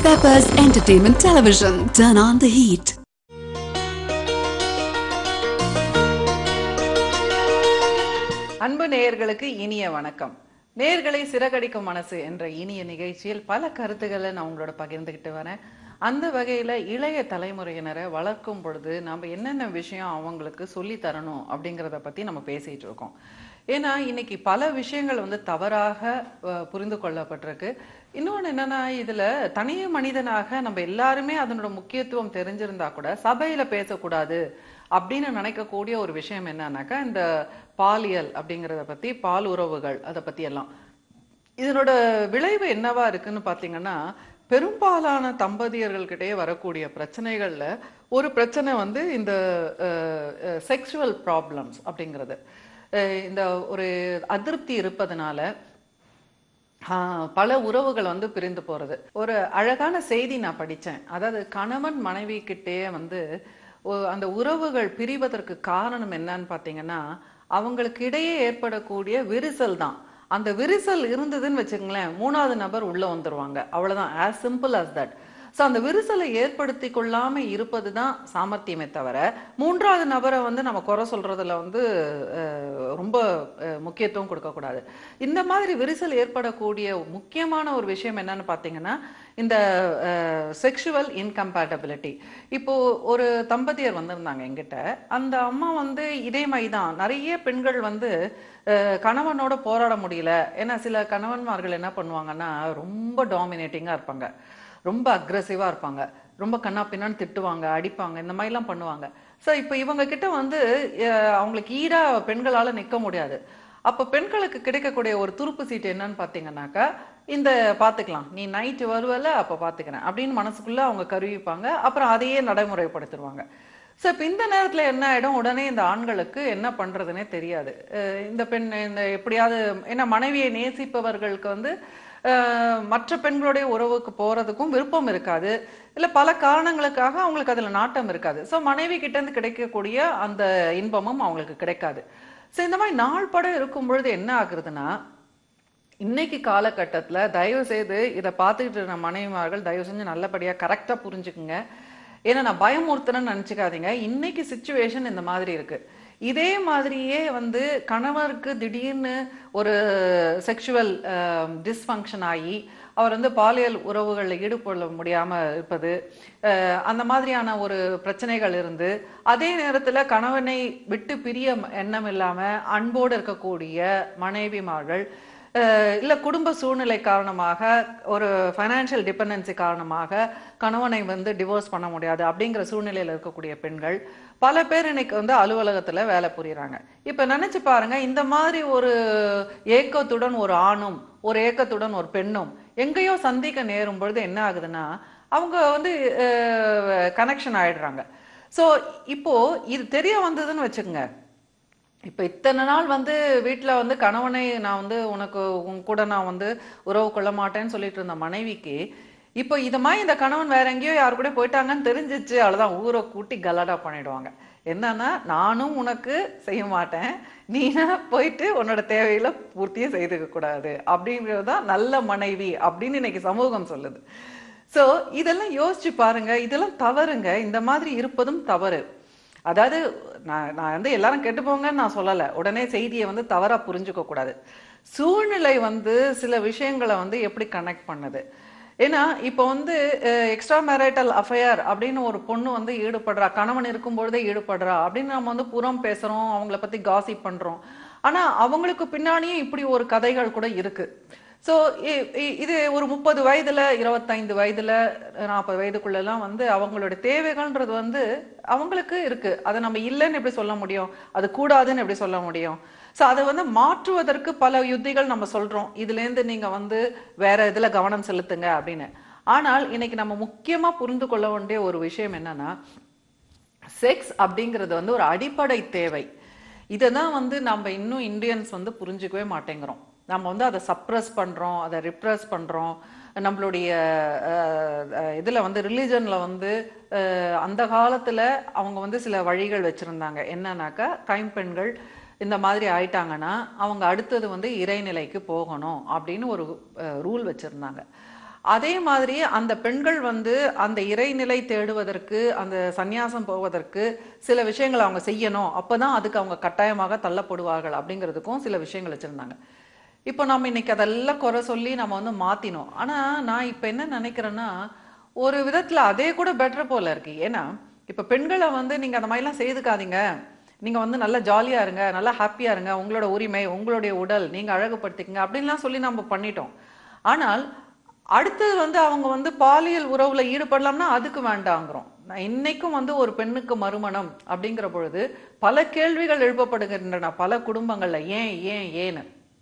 Peppers Entertainment Television. Turn on the heat. அன்பு நேயர்களுக்கு இனிய வணக்கம் நேயர்களை சிறகடிக்கும் மனசு என்ற இனிய நிகழ்ச்சியில் பல கருத்துக்களை நான் உங்களோட பகிர்ந்துக்கிட்டு வரேன் அந்த வகையில இளைய தலைமுறையினரை வளர்க்கும் பொழுது நம்ம என்னென்ன விஷயம் அவங்களுக்கு சொல்லி தரணும் அப்படிங்கிறத பத்தி நம்ம பேசிட்டு இருக்கோம் ஏன்னா இன்னைக்கு பல விஷயங்கள் வந்து தவறாக அஹ், புரிந்து கொள்ளப்பட்டிருக்கு இன்னொன்று என்னன்னா இதுல தனிய மனிதனாக நம்ம எல்லாருமே அதனோட முக்கியத்துவம் தெரிஞ்சிருந்தா கூட சபையில பேசக்கூடாது அப்படின்னு நினைக்கக்கூடிய ஒரு விஷயம் என்னன்னாக்கா இந்த பாலியல் அப்படிங்கிறத பத்தி பால் உறவுகள் அதை பத்தி எல்லாம் இதனோட விளைவு என்னவா இருக்குன்னு பாத்தீங்கன்னா பெரும்பாலான தம்பதியர்கள்கிட்டயே வரக்கூடிய பிரச்சனைகள்ல ஒரு பிரச்சனை வந்து இந்த செக்ஷுவல் ப்ராப்ளம்ஸ் அப்படிங்கிறது அஹ் இந்த ஒரு அதிருப்தி இருப்பதனால ஆஹ் பல உறவுகள் வந்து பிரிந்து போறது ஒரு அழகான செய்தி நான் படிச்சேன் அதாவது கணவன் மனைவி கிட்டே வந்து ஒ- அந்த உறவுகள் பிரிவதற்கு காரணம் என்னன்னு பாத்தீங்கன்னா அவங்களுக்கு இடையே ஏற்படக்கூடிய விரிசல் தான் அந்த விரிசல் இருந்ததுன்னு வச்சுக்கங்களேன் மூணாவது நபர் உள்ள வந்துருவாங்க அவ்வளவுதான் as simple as that so அந்த விரிசலை ஏற்படுத்தி கொள்ளாம இருப்பது தான் சாமர்த்தியமே தவிர மூன்றாவது நபரை வந்து நம்ம குறை சொல்றதுல வந்து அஹ், ரொம்ப அஹ், முக்கியத்துவம் கொடுக்கக்கூடாது இந்த மாதிரி விரிசல் ஏற்படக்கூடிய முக்கியமான ஒரு விஷயம் என்னன்னு பார்த்தீங்கன்னா இந்த செக்ஷுவல் இன்கம்பேட்டபிலிட்டி இப்போ ஒரு தம்பதியர் வந்திருந்தாங்க எங்கிட்ட அந்த அம்மா வந்து இதே மாதிரி தான் நிறைய பெண்கள் வந்து அஹ், கணவனோட போராட முடியல ஏன்னா சில கணவன்மார்கள் என்ன பண்ணுவாங்கன்னா ரொம்ப டாமினேட்டிங்கா இருப்பாங்க ரொம்ப அக்ரஸிவா இருப்பாங்க ரொம்ப கண்ணா பின்னான்னு திட்டுவாங்க அடிப்பாங்க இந்த மாதிரிலாம் பண்ணுவாங்க ஸோ இப்போ இவங்க கிட்ட வந்து அஹ், அவங்களுக்கு ஈடா பெண்களால நிக்க முடியாது அப்ப பெண்களுக்கு கிடைக்கக்கூடிய ஒரு துருப்பு சீட்டு என்னன்னு பாத்தீங்கன்னாக்கா இந்த பாத்துக்கலாம் நீ நைட்டு வருவல அப்ப பாத்துக்கிறேன் அப்படின்னு மனசுக்குள்ள அவங்க கருவிப்பாங்க அப்புறம் அதையே நடைமுறைப்படுத்திடுவாங்க ஸோ இப்போ இந்த நேரத்துல என்ன ஆயிடும் உடனே இந்த ஆண்களுக்கு என்ன பண்றதுனே தெரியாது அஹ் இந்த பெண் இந்த எப்படியாவது ஏன்னா மனைவியை நேசிப்பவர்களுக்கு வந்து அஹ் மற்ற பெண்களுடைய உறவுக்கு போறதுக்கும் விருப்பம் இருக்காது இல்ல பல காரணங்களுக்காக அவங்களுக்கு அதுல நாட்டம் இருக்காது ஸோ மனைவி கிட்ட இருந்து கிடைக்கக்கூடிய அந்த இன்பமும் அவங்களுக்கு கிடைக்காது ஸோ இந்த மாதிரி நாள் படம் இருக்கும் பொழுது என்ன ஆகுறதுன்னா இன்னைக்கு காலகட்டத்துல தயவு செய்து இதை பார்த்துக்கிட்டு இருக்க மனைவிமார்கள் தயவு செஞ்சு நல்லபடியா கரெக்டா புரிஞ்சுக்குங்க ஏன்னா நான் பயமுறுத்துறேன்னு நினைச்சுக்காதீங்க இன்னைக்கு சுச்சுவேஷன் இந்த மாதிரி இருக்கு இதே மாதிரியே வந்து கணவருக்கு திடீர்னு ஒரு செக்ஷுவல் டிஸ்ஃபங்க்ஷன் ஆகி அவர் வந்து பாலியல் உறவுகளில் ஈடுபட முடியாம இருப்பது அஹ், அந்த மாதிரியான ஒரு பிரச்சனைகள் இருந்து அதே நேரத்துல கணவனை விட்டு பிரிய எண்ணம் இல்லாம அன்போடு இருக்கக்கூடிய மனைவிமார்கள் அஹ் இல்ல குடும்ப சூழ்நிலை காரணமாக ஒரு ஃபைனான்சியல் டிபெண்டன்சி காரணமாக கணவனை வந்து டிவோர்ஸ் பண்ண முடியாது அப்படிங்கிற சூழ்நிலையில இருக்கக்கூடிய பெண்கள் பல பேர் இன்னைக்கு வந்து அலுவலகத்துல வேலை புரியுறாங்க இப்ப நினைச்சு பாருங்க இந்த மாதிரி ஒரு ஏக்கத்துடன் ஒரு ஆணும் ஒரு ஏக்கத்துடன் ஒரு பெண்ணும் எங்கேயோ சந்திக்க நேரும் பொழுது என்ன ஆகுதுன்னா அவங்க வந்து கனெக்ஷன் ஆயிடுறாங்க சோ இப்போ இது தெரிய வந்ததுன்னு வச்சுக்கோங்க இப்ப இத்தனை நாள் வந்து வீட்ல வந்து கணவனை நான் வந்து உனக்கு உன் கூட நான் வந்து உறவு கொள்ள மாட்டேன்னு சொல்லிட்டு இருந்த மனைவிக்கு இப்போ இத மாதிரி இந்த கணவன் வேற எங்கேயோ யாரு கூட போயிட்டாங்கன்னு தெரிஞ்சிச்சு அவ்வளவுதான் ஊரை கூட்டி கலாடா பண்ணிடுவாங்க என்னன்னா நானும் உனக்கு செய்ய மாட்டேன் நீனா போயிட்டு உன்னோட தேவையில பூர்த்தியும் செய்துக்க கூடாது அப்படிங்கிறது தான் நல்ல மனைவி அப்படின்னு இன்னைக்கு சமூகம் சொல்லுது சோ இதெல்லாம் யோசிச்சு பாருங்க இதெல்லாம் தவறுங்க இந்த மாதிரி இருப்பதும் தவறு அதாவது நான் நான் வந்து எல்லாரும் கெட்டு போங்கன்னு நான் சொல்லல உடனே செய்தியை வந்து தவறா புரிஞ்சுக்க கூடாது சூழ்நிலை வந்து சில விஷயங்களை வந்து எப்படி கனெக்ட் பண்ணுது ஏன்னா இப்போ வந்து எக்ஸ்ட்ரா மேரிட்டல் அஃபயர் அப்படின்னு ஒரு பொண்ணு வந்து ஈடுபடுறா கணவன் இருக்கும் பொழுதே ஈடுபடுறா அப்படின்னு நம்ம வந்து புறம் பேசுறோம் அவங்கள பத்தி காசிப் பண்றோம் ஆனா அவங்களுக்கு பின்னாடியும் இப்படி ஒரு கதைகள் கூட இருக்கு ஸோ இது ஒரு முப்பது வயதுல இருபத்தைந்து வயதுல நாற்பது வயதுக்குள்ள எல்லாம் வந்து அவங்களோட தேவைகள்ன்றது வந்து அவங்களுக்கு இருக்கு அதை நம்ம இல்லைன்னு எப்படி சொல்ல முடியும் அது கூடாதுன்னு எப்படி சொல்ல முடியும் ஸோ அதை வந்து மாற்றுவதற்கு பல யுத்திகள் நம்ம சொல்றோம் இதுல இருந்து நீங்க வந்து வேற இதுல கவனம் செலுத்துங்க அப்படின்னு ஆனால் இன்னைக்கு நம்ம முக்கியமா புரிந்து கொள்ள வேண்டிய ஒரு விஷயம் என்னன்னா செக்ஸ் அப்படிங்கிறது வந்து ஒரு அடிப்படை தேவை இதை தான் வந்து நம்ம இன்னும் இந்தியன்ஸ் வந்து புரிஞ்சுக்கவே மாட்டேங்கிறோம் நம்ம வந்து அதை சப்ரஸ் பண்றோம் அதை ரிப்ரஸ் பண்றோம் நம்மளுடைய அஹ், அஹ், இதுல வந்து ரிலிஜன்ல வந்து அஹ், அந்த காலத்துல அவங்க வந்து சில வழிகள் வச்சிருந்தாங்க என்னன்னாக்கா கைம்பெண்கள் இந்த மாதிரி ஆயிட்டாங்கன்னா அவங்க அடுத்தது வந்து இறைநிலைக்கு போகணும் அப்படின்னு ஒரு ரூல் வச்சிருந்தாங்க அதே மாதிரி அந்த பெண்கள் வந்து அந்த இறைநிலை தேடுவதற்கு அந்த சந்நியாசம் போவதற்கு சில விஷயங்களை அவங்க செய்யணும் அப்பதான் அதுக்கு அவங்க கட்டாயமாக தள்ளப்படுவார்கள் அப்படிங்கிறதுக்கும் சில விஷயங்கள் வச்சிருந்தாங்க இப்போ நம்ம இன்னைக்கு அதெல்லாம் குறை சொல்லி நம்ம வந்து மாத்தினோம் ஆனா நான் இப்ப என்ன நினைக்கிறேன்னா ஒரு விதத்துல அதே கூட பெட்டர் போல இருக்கு ஏன்னா இப்ப பெண்களை வந்து நீங்க அந்த மாதிரிலாம் செய்துக்காதீங்க நீங்க வந்து நல்லா ஜாலியா இருங்க நல்லா ஹாப்பியா இருங்க உங்களோட உரிமை உங்களுடைய உடல் நீங்க அழகுபடுத்திக்கங்க அப்படின்லாம் சொல்லி நம்ம பண்ணிட்டோம் ஆனால் அடுத்தது வந்து அவங்க வந்து பாலியல் உறவுல ஈடுபடலாம்னா அதுக்கு வேண்டாங்கிறோம் நான் இன்னைக்கும் வந்து ஒரு பெண்ணுக்கு மறுமணம் அப்படிங்கிற பொழுது பல கேள்விகள் எழுப்பப்படுகின்றன பல குடும்பங்கள்ல ஏன் ஏன் ஏன்னு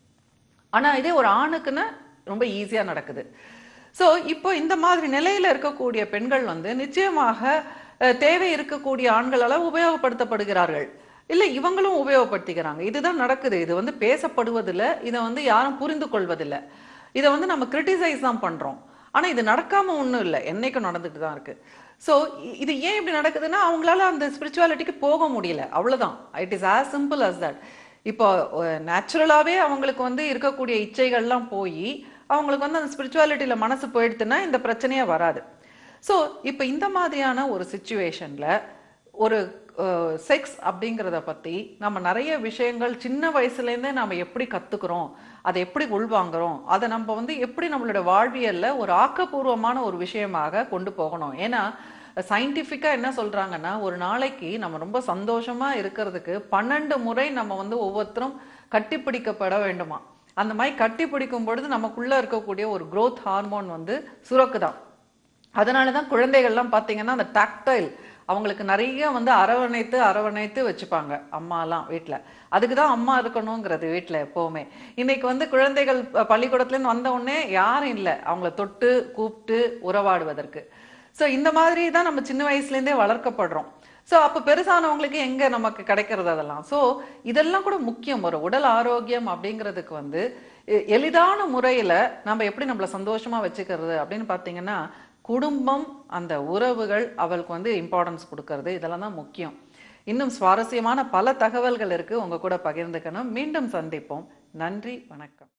ஆனா இதே ஒரு ஆணுக்குன்னு ரொம்ப ஈஸியா நடக்குது சோ இப்போ இந்த மாதிரி நிலையில இருக்கக்கூடிய பெண்கள் வந்து நிச்சயமாக அஹ், தேவை இருக்கக்கூடிய ஆண்களால உபயோகப்படுத்தப்படுகிறார்கள் இல்ல இவங்களும் உபயோகப்படுத்திக்கிறாங்க இதுதான் நடக்குது இது வந்து பேசப்படுவதில்ல இதை வந்து யாரும் புரிந்து கொள்வதில்லை இதை வந்து நம்ம கிரிட்டிசைஸ் தான் பண்றோம் ஆனா இது நடக்காம ஒண்ணும் இல்லை என்னைக்கும் நடந்துட்டு தான் இருக்கு சோ இது ஏன் இப்படி நடக்குதுன்னா அவங்களால அந்த ஸ்பிரிச்சுவாலிட்டிக்கு போக முடியல அவ்வளவுதான் it is as simple as that இப்போ நேச்சுரலாவே அவங்களுக்கு வந்து இருக்கக்கூடிய இச்சைகள்லாம் போய் அவங்களுக்கு வந்து அந்த ஸ்பிரிச்சுவாலிட்டியில மனசு போயிடுத்துன்னா இந்த பிரச்சனையே வராது ஸோ இப்போ இந்த மாதிரியான ஒரு சுச்சுவேஷன்ல ஒரு செக்ஸ் அப்படிங்கிறத பத்தி நம்ம நிறைய விஷயங்கள் சின்ன வயசுலேருந்தே நாம எப்படி கத்துக்கிறோம் அதை எப்படி உள்வாங்குறோம் அதை நம்ம வந்து எப்படி நம்மளோட வாழ்வியல்ல ஒரு ஆக்கப்பூர்வமான ஒரு விஷயமாக கொண்டு போகணும் ஏன்னா சயின்டிஃபிக்கா என்ன சொல்றாங்கன்னா ஒரு நாளைக்கு நம்ம ரொம்ப சந்தோஷமா இருக்கிறதுக்கு பன்னெண்டு முறை நம்ம வந்து ஒவ்வொருத்தரும் கட்டிப்பிடிக்கப்பட வேண்டுமா அந்த மாதிரி கட்டிப்பிடிக்கும் பொழுது நமக்குள்ள இருக்கக்கூடிய ஒரு growth ஹார்மோன் வந்து சுரக்குதான் அதனால தான் குழந்தைகள்லாம் பார்த்தீங்கன்னா அந்த டாக்டைல் அவங்களுக்கு நிறைய வந்து அரவணைத்து அரவணைத்து வச்சுப்பாங்க அம்மாலாம் வீட்டில் அதுக்கு தான் அம்மா இருக்கணுங்கிறது வீட்டில் எப்போவுமே இன்னைக்கு வந்து குழந்தைகள் ப- பள்ளிக்கூடத்துலேருந்து வந்த உடனே யாரும் இல்லை அவங்கள தொட்டு கூப்பிட்டு உறவாடுவதற்கு ஸோ இந்த மாதிரி தான் நம்ம சின்ன வயசுலேருந்தே வளர்க்கப்படுறோம் ஸோ அப்போ பெருசானவங்களுக்கு எங்க நமக்கு கிடைக்கிறது அதெல்லாம் ஸோ இதெல்லாம் கூட முக்கியம் ஒரு உடல் ஆரோக்கியம் அப்படிங்கிறதுக்கு வந்து எ- எளிதான முறையில நம்ம எப்படி நம்மள சந்தோஷமா வச்சுக்கிறது அப்படின்னு பார்த்தீங்கன்னா குடும்பம் அந்த உறவுகள் அவளுக்கு வந்து இம்பார்ட்டன்ஸ் கொடுக்கறது இதெல்லாம் தான் முக்கியம் இன்னும் சுவாரஸ்யமான பல தகவல்கள் இருக்கு உங்க கூட பகிர்ந்துக்கணும் மீண்டும் சந்திப்போம் நன்றி வணக்கம்